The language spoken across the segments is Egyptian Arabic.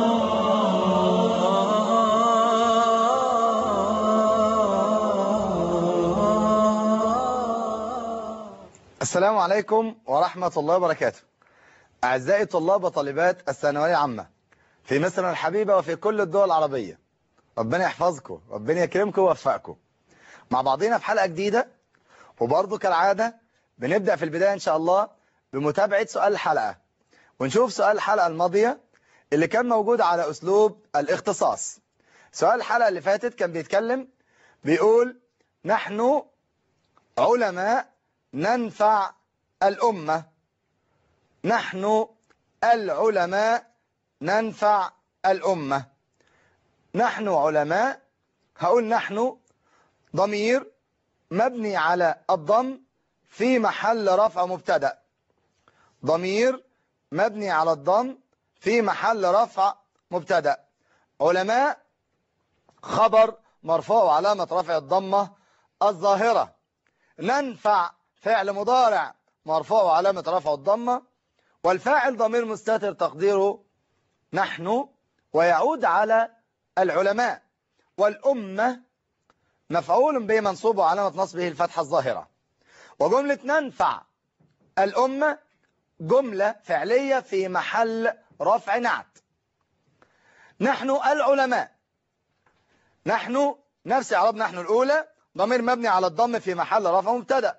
السلام عليكم ورحمة الله وبركاته أعزائي طلاب وطالبات الثانوية عامة في مصر الحبيبة وفي كل الدول العربية ربنا يحفظكم ربنا يكرمكم ويوفقكم مع بعضنا في حلقة جديدة وبرضه كالعادة بنبدأ في البداية إن شاء الله بمتابعة سؤال الحلقة ونشوف سؤال الحلقة الماضية اللي كان موجود على أسلوب الاختصاص سؤال الحلقة اللي فاتت كان بيتكلم بيقول نحن علماء ننفع الأمة نحن العلماء ننفع الأمة نحن علماء هقول نحن ضمير مبني على الضم في محل رفع مبتدا ضمير مبني على الضم في محل رفع مبتدا علماء خبر مرفوع علامة رفع الضمة الظاهرة ننفع فعل مضارع مرفوع علامة رفع الضمة والفاعل ضمير مستتر تقديره نحن ويعود على العلماء والأمة مفعول به منصوب وعلامة نصبه الفتحة الظاهرة وجملة ننفع الأمة جملة فعلية في محل رفع نعت نحن العلماء نحن نفس إعراب نحن الأولى ضمير مبني على الضم في محل رفع مبتدا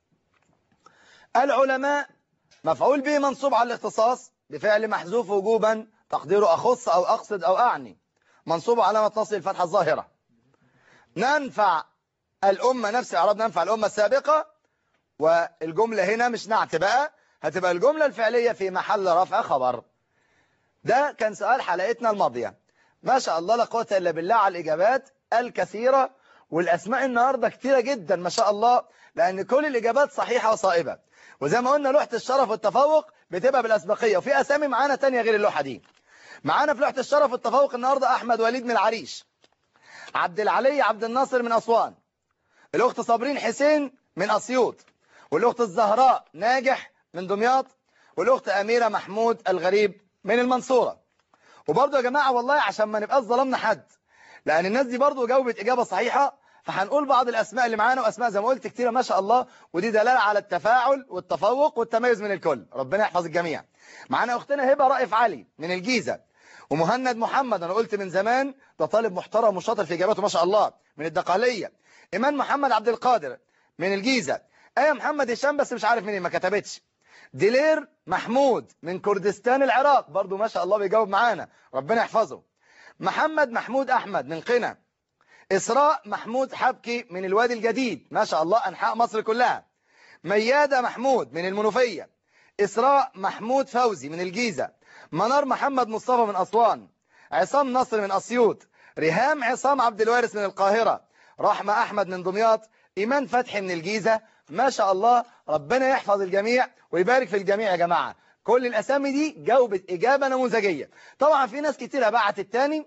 العلماء مفعول به منصوب على الاختصاص بفعل محذوف وجوبا تقديره أخص أو أقصد أو أعني منصوب علامة نصب الفتحة الظاهرة ننفع الأمة نفس إعراب ننفع الأمة السابقة والجملة هنا مش نعت بقى هتبقى الجملة الفعلية في محل رفع خبر ده كان سؤال حلقتنا الماضية ما شاء الله لا قوه إلا بالله على الإجابات الكثيرة والأسماء النهاردة كتيرة جدا ما شاء الله لأن كل الإجابات صحيحة وصائبة وزي ما قلنا لوحة الشرف والتفوق بتبقى بالأسبقية وفي أسامي معانا تانية غير اللوحة دي معانا في لوحة الشرف والتفوق النهاردة أحمد وليد من العريش عبد العلي عبد الناصر من أسوان الأخت صابرين حسين من أسيوط والأخت الزهراء ناجح من دمياط والأخت أميرة محمود الغريب من المنصورة وبرضه يا جماعة والله عشان ما نبقاش ظلمنا حد لأن الناس دي برضه جاوبت إجابة صحيحة فهنقول بعض الأسماء اللي معانا وأسماء زي ما قلت كتيرة ما شاء الله ودي دلالة على التفاعل والتفوق والتميز من الكل ربنا يحفظ الجميع معانا أختنا هبة رائف علي من الجيزة ومهند محمد أنا قلت من زمان ده طالب محترم وشاطر في إجاباته ما شاء الله من الدقالية إيمان محمد عبد القادر من الجيزة آية محمد هشام بس مش عارف مين ما كتبتش ديلير محمود من كردستان العراق برضو ما شاء الله بيجاوب معانا ربنا يحفظه محمد محمود أحمد من قنا إسراء محمود حبكي من الوادي الجديد ما شاء الله أنحاء مصر كلها ميادة محمود من المنوفية إسراء محمود فوزي من الجيزة منار محمد مصطفى من أسوان عصام نصر من أسيوط ريهام عصام عبد الوارث من القاهرة رحمة أحمد من دمياط إيمان فتحي من الجيزة ما شاء الله ربنا يحفظ الجميع ويبارك في الجميع يا جماعة كل الأسامي دي جاوبت إجابة نموذجية طبعا في ناس كتيرة بعت التاني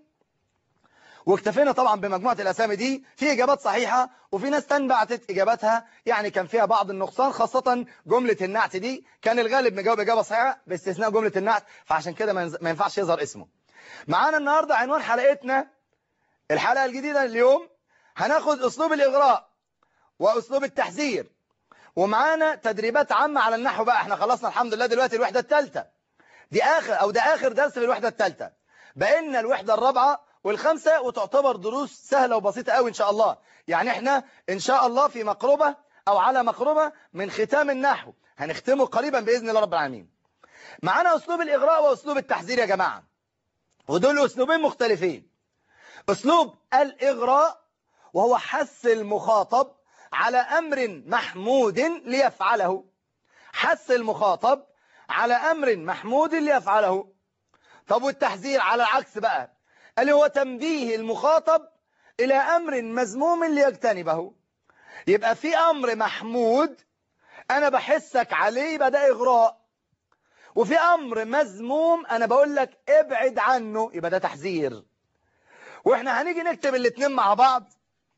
واكتفينا طبعا بمجموعة الأسامي دي في إجابات صحيحة وفي ناس تاني بعتت إجاباتها يعني كان فيها بعض النقصان خاصة جملة النعت دي كان الغالب مجاوب إجابة صحيحة باستثناء جملة النعت فعشان كده ما ينفعش يظهر اسمه معانا النهاردة عنوان حلقتنا الحلقة الجديدة اليوم هناخد أسلوب الإغراء وأسلوب التحذير ومعانا تدريبات عامة على النحو بقى احنا خلصنا الحمد لله دلوقتي الوحدة الثالثة دي آخر أو ده آخر درس في الوحدة الثالثة بقينا الوحدة الرابعة والخمسة وتعتبر دروس سهلة وبسيطة قوي إن شاء الله يعني احنا إن شاء الله في مقربة أو على مقربة من ختام النحو هنختمه قريبا بإذن الله رب العالمين معانا أسلوب الإغراء وأسلوب التحذير يا جماعة ودول أسلوبين مختلفين أسلوب الإغراء وهو حث المخاطب على أمر محمود ليفعله حث المخاطب على أمر محمود ليفعله طب والتحذير على العكس بقى اللي هو تنبيه المخاطب إلى أمر مذموم ليجتنبه يبقى في أمر محمود أنا بحسك عليه يبقى ده إغراء وفي أمر مذموم أنا بقول لك ابعد عنه يبقى ده تحذير وإحنا هنيجي نكتب الاتنين مع بعض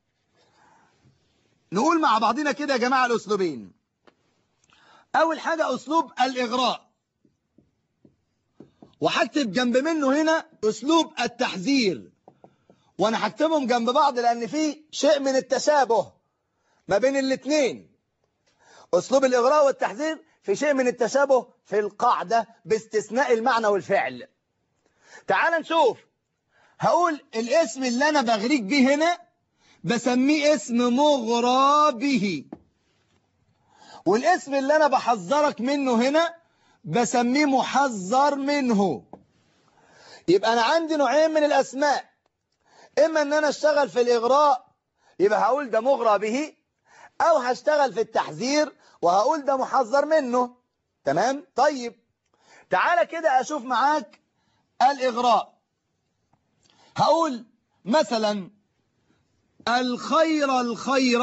نقول مع بعضنا كده يا جماعة الأسلوبين أول حاجة أسلوب الإغراء وهكتب جنب منه هنا أسلوب التحذير وأنا هكتبهم جنب بعض لأن في شيء من التشابه ما بين الاثنين أسلوب الإغراء والتحذير في شيء من التشابه في القاعدة باستثناء المعنى والفعل تعال نشوف هقول الاسم اللي أنا بغريك به هنا بسميه اسم مغرى به والاسم اللي أنا بحذرك منه هنا بسميه محذر منه يبقى أنا عندي نوعين من الأسماء إما أن أنا أشتغل في الإغراء يبقى هقول ده مغرى به أو هشتغل في التحذير وهقول ده محذر منه تمام طيب تعالى كده أشوف معاك الإغراء هقول مثلا الخير الخير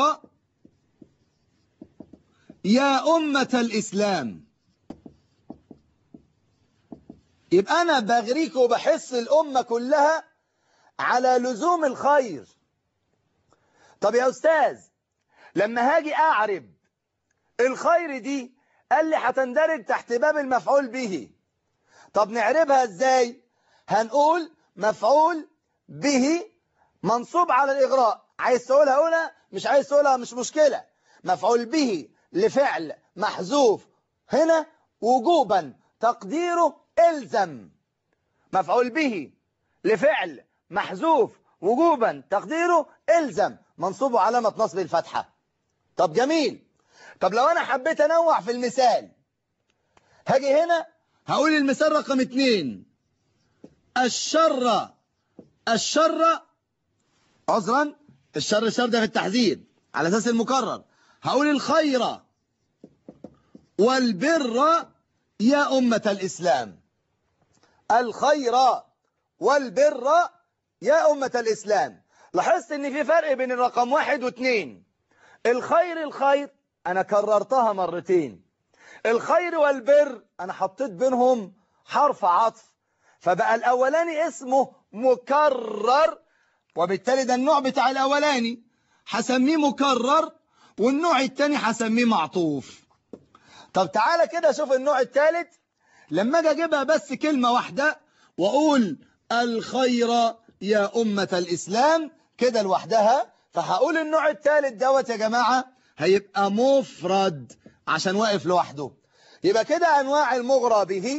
يا أمة الإسلام يبقى أنا بغريك وبحس الأمة كلها على لزوم الخير طب يا أستاذ لما هاجي أعرب الخير دي قال لي هتندرج تحت باب المفعول به طب نعربها ازاي هنقول مفعول به منصوب على الإغراء عايز تقولها قولها مش عايز تقولها مش مشكلة مفعول به لفعل محذوف هنا وجوبا تقديره الزم مفعول به لفعل محذوف وجوبا تقديره الزم منصوب علامة نصب الفتحة طب جميل طب لو انا حبيت انوع في المثال هاجي هنا هقول المثال رقم اتنين الشر الشر عذرا الشر الشر ده في التحذير على اساس المكرر هقول الخير والبر يا أمة الإسلام الخير والبر يا أمة الإسلام لاحظت ان في فرق بين الرقم واحد واثنين الخير الخير انا كررتها مرتين الخير والبر انا حطيت بينهم حرف عطف فبقى الاولاني اسمه مكرر وبالتالي ده النوع بتاع الاولاني هسميه مكرر والنوع التاني هسميه معطوف طب تعالى كده شوف النوع الثالث لما اجي اجيبها بس كلمة واحدة واقول الخير يا أمة الإسلام كده لوحدها فهقول النوع الثالث دوت يا جماعة هيبقى مفرد عشان واقف لوحده يبقى كده أنواع المغرى به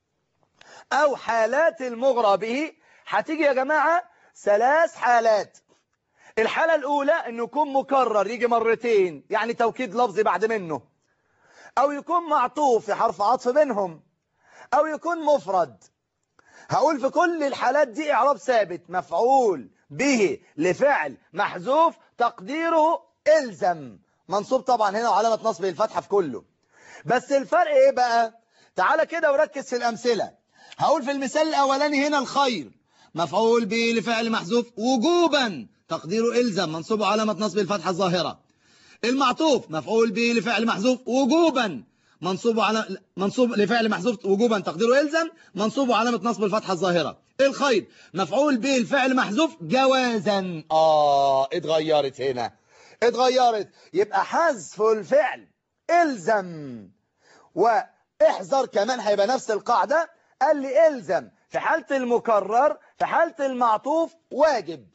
أو حالات المغرى به هتيجي يا جماعة ثلاث حالات الحالة الأولى أنه يكون مكرر يجي مرتين يعني توكيد لفظي بعد منه أو يكون معطوف في حرف عطف بينهم أو يكون مفرد هقول في كل الحالات دي إعراب ثابت مفعول به لفعل محذوف تقديره إلزم منصوب طبعا هنا وعلامة نصبه الفتحة في كله بس الفرق إيه بقى تعالى كده وركز في الأمثلة هقول في المثال الأولاني هنا الخير مفعول به لفعل محذوف وجوبا تقديره إلزم منصوب علامة نصب الفتحة الظاهرة المعطوف مفعول به لفعل محذوف وجوبا منصوب على منصوب لفعل محذوف وجوبا تقديره يلزم منصوب علامة نصب الفتحة الظاهرة الخير مفعول به الفعل محذوف جوازا اه اتغيرت هنا اتغيرت يبقى حذف الفعل الزم واحذر كمان هيبقى نفس القاعدة قال لي الزم في حالة المكرر في حالة المعطوف واجب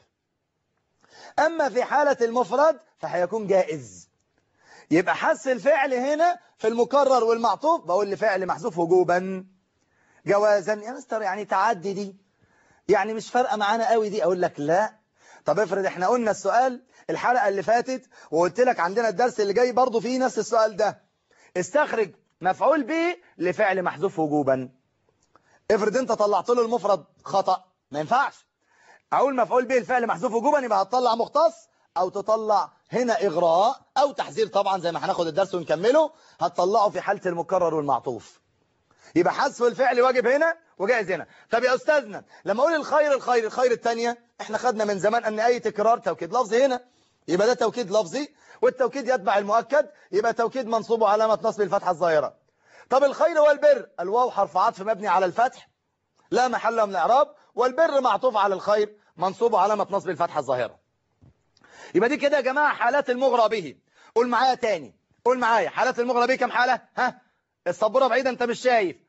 أما في حالة المفرد فهيكون جائز يبقى حس الفعل هنا في المكرر والمعطوف بقول لفعل محذوف وجوبا جوازا يا مستر يعني تعدي دي يعني مش فارقه معانا قوي دي اقول لك لا طب افرض احنا قلنا السؤال الحلقة اللي فاتت وقلت لك عندنا الدرس اللي جاي برضه فيه نفس السؤال ده استخرج مفعول به لفعل محذوف وجوبا افرض انت طلعت له المفرد خطأ ما ينفعش اقول مفعول به الفعل محذوف وجوبا يبقى هتطلع مختص او تطلع هنا اغراء او تحذير طبعا زي ما هناخد الدرس ونكمله هتطلعه في حالة المكرر والمعطوف يبقى حذف الفعل واجب هنا وجائز هنا طب يا استاذنا لما اقول الخير الخير الخير الثانيه احنا خدنا من زمان ان اي تكرار توكيد لفظي هنا يبقى ده توكيد لفظي والتوكيد يتبع المؤكد يبقى توكيد منصوب وعلامه نصب الفتحه الظاهره طب الخير والبر الواو حرف عطف مبني على الفتح لا محل من الاعراب والبر معطوف على الخير منصوب وعلامه نصب الفتحه الظاهره يبقى دي كده يا جماعه حالات المغرى به قول معايا تاني قول معايا حالات المغرى به كم حاله ها السبوره بعيده انت مش شايف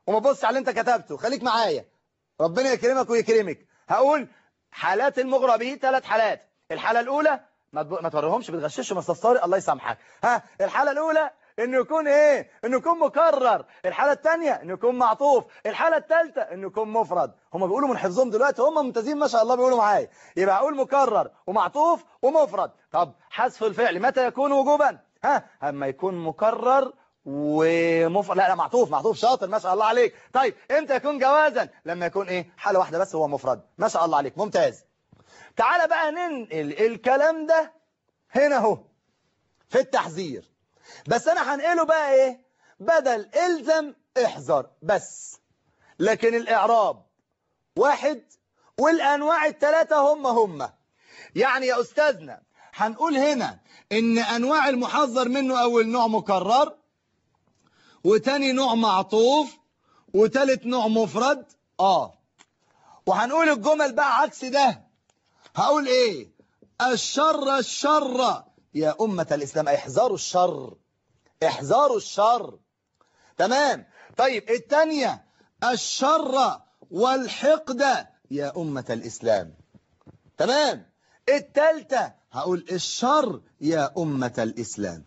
وما تبصش على اللي انت كتبته خليك معايا ربنا يكرمك ويكرمك هقول حالات المغرى به ثلاث حالات الحالة الأولى ما تب- ما توريهمش بتغششهم يا استاذ طارق الله يسامحك ها الحالة الأولى انه يكون ايه انه يكون مكرر الحالة الثانية انه يكون معطوف الحالة الثالثة انه يكون مفرد هم بيقولوا من حفظهم دلوقتي هم ممتازين ما شاء الله بيقولوا معايا يبقى هقول مكرر ومعطوف ومفرد طب حذف الفعل متى يكون وجوبا ها اما يكون مكرر ومفرد لا لا معطوف معطوف شاطر ما شاء الله عليك طيب امتى يكون جوازا لما يكون ايه حالة واحدة بس هو مفرد ما شاء الله عليك ممتاز تعال بقى ننقل الكلام ده هنا اهو في التحذير بس انا هنقله بقى ايه بدل الزم احذر بس لكن الاعراب واحد والانواع الثلاثه هم هم يعني يا استاذنا هنقول هنا ان انواع المحذر منه اول نوع مكرر وتاني نوع معطوف وتالت نوع مفرد اه وهنقول الجمل بقى عكس ده هقول ايه الشر الشر يا أمة الإسلام احذروا الشر احذروا الشر تمام طيب الثانية الشر والحقد يا أمة الإسلام تمام الثالثة هقول الشر يا أمة الإسلام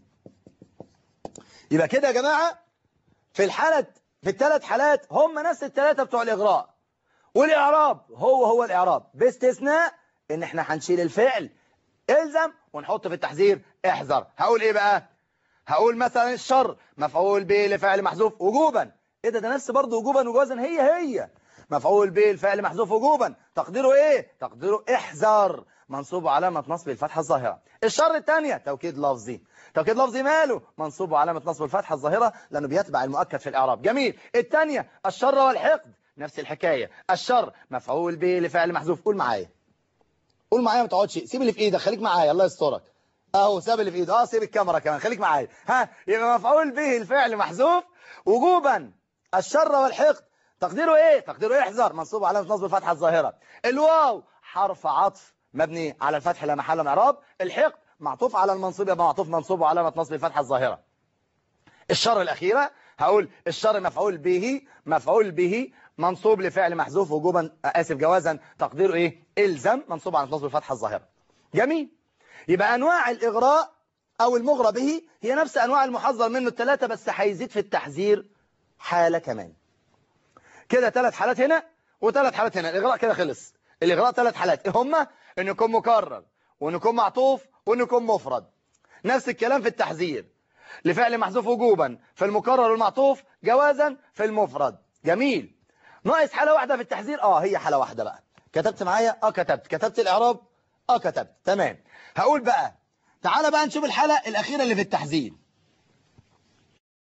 يبقى كده يا جماعة في الحالة في الثلاث حالات هم نفس الثلاثة بتوع الإغراء والإعراب هو هو الإعراب باستثناء إن إحنا هنشيل الفعل الزم ونحط في التحذير احذر هقول إيه بقى هقول مثلا الشر مفعول به لفعل محذوف وجوبا إيه ده ده نفس برضه وجوبا وجوازا هي هي مفعول به الفعل محذوف وجوبا تقديره إيه تقديره احذر منصوب علامة نصب الفتحة الظاهرة الشر الثانية توكيد لفظي توكيد لفظي ماله منصوب علامة نصب الفتحة الظاهرة لأنه بيتبع المؤكد في الإعراب جميل الثانية الشر والحقد نفس الحكاية الشر مفعول به لفعل محذوف قول معايا قول معايا ما تقعدش سيب اللي في ايدك خليك معايا الله يسترك اهو ساب اللي في ايده اه سيب الكاميرا كمان خليك معايا ها يبقى مفعول به الفعل محذوف وجوبا الشر والحقد تقديره ايه تقديره احذر منصوب علامه نصب الفتحه الظاهره الواو حرف عطف مبني على الفتح لا محل من اعراب الحقد معطوف على المنصوب يبقى معطوف منصوب وعلامه نصب الفتحه الظاهره الشر الأخيرة هقول الشر مفعول به مفعول به منصوب لفعل محذوف وجوبا آسف جوازا تقديره إيه إلزم منصوب على نصب الفتحة الظاهرة جميل يبقى أنواع الإغراء أو المغرى به هي نفس أنواع المحذر منه الثلاثة بس هيزيد في التحذير حالة كمان كده ثلاث حالات هنا وثلاث حالات هنا الإغراء كده خلص الإغراء ثلاث حالات إيه هما إنه يكون مكرر وإنه يكون معطوف وإنه يكون مفرد نفس الكلام في التحذير لفعل محذوف وجوبا في المكرر والمعطوف جوازا في المفرد جميل ناقص حالة واحدة في التحذير اه هي حالة واحدة بقى كتبت معايا اه كتبت كتبت الاعراب اه كتبت تمام هقول بقى تعالى بقى نشوف الحالة الأخيرة اللي في التحذير